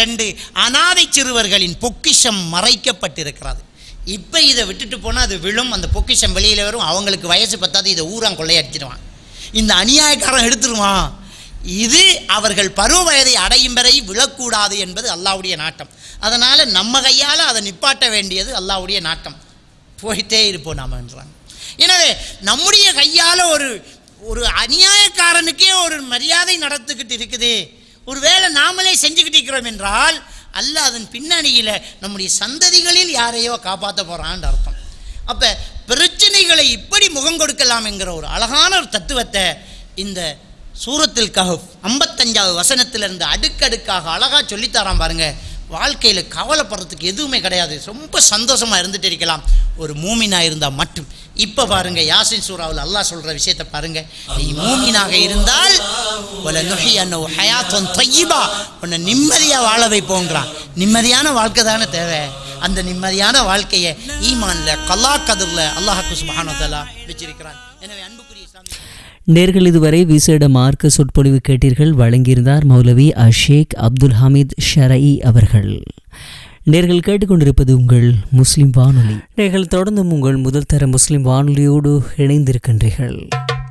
இரண்டு அனாதை சிறுவர்களின் பொக்கிஷம் மறைக்கப்பட்டிருக்கிறது இப்போ இதை விட்டுட்டு போனால் அது விழும் அந்த பொக்கிஷம் வெளியில் வரும் அவங்களுக்கு வயசு பத்தாது இதை ஊரான் கொள்ளையடிச்சிடுவான் இந்த அநியாயக்காரன் எடுத்துருவான் இது அவர்கள் பருவ வயதை அடையும் வரை விழக்கூடாது என்பது அல்லாவுடைய நாட்டம் அதனால் நம்ம கையால் அதை நிப்பாட்ட வேண்டியது அல்லாவுடைய நாட்டம் போயிட்டே இருப்போம் நாம் என்றாங்க எனவே நம்முடைய கையால் ஒரு ஒரு அநியாயக்காரனுக்கே ஒரு மரியாதை நடத்துக்கிட்டு இருக்குது ஒருவேளை நாமளே செஞ்சுக்கிட்டு இருக்கிறோம் என்றால் அல்ல அதன் பின்னணியில் நம்முடைய சந்ததிகளில் யாரையோ காப்பாற்ற போகிறான்னு அர்த்தம் அப்போ பிரச்சனைகளை இப்படி முகம் கொடுக்கலாம் என்கிற ஒரு அழகான ஒரு தத்துவத்தை இந்த சூரத்தில் கஹப் ஐம்பத்தஞ்சாவது வசனத்திலிருந்து அடுக்கடுக்காக அழகாக சொல்லித்தரான் பாருங்க வாழ்க்கையில் கவலைப்படுறதுக்கு எதுவுமே கிடையாது ரொம்ப சந்தோஷமாக இருந்துட்டு இருக்கலாம் ஒரு மூமினாக இருந்தால் மட்டும் இப்போ பாருங்க யாசின் சூறாவில் அல்லாஹ் சொல்கிற விஷயத்தை பாருங்க நீ மூமினாக இருந்தால் உல நுஹி அன்னோ ஹயாத்தன் தையிபா உன்னை நிம்மதியாக வாழ வைப்போங்கிறான் நிம்மதியான வாழ்க்கை தானே தேவை அந்த நிம்மதியான வாழ்க்கையை ஈமான்ல கல்லா கதிரில் அல்லாஹாக்கு சுபஹானதல்லா வச்சிருக்கிறான் எனவே அன்புக்குரிய இஸ்லாமிய நேர்கள் இதுவரை விசேட மார்க்க சொற்பொழிவு கேட்டீர்கள் வழங்கியிருந்தார் மௌலவி அஷேக் அப்துல் ஹமீத் ஷரஇ அவர்கள் நேர்கள் கேட்டுக்கொண்டிருப்பது உங்கள் முஸ்லிம் வானொலி நேர்கள் தொடர்ந்தும் உங்கள் முதல் தர முஸ்லிம் வானொலியோடு இணைந்திருக்கின்றீர்கள்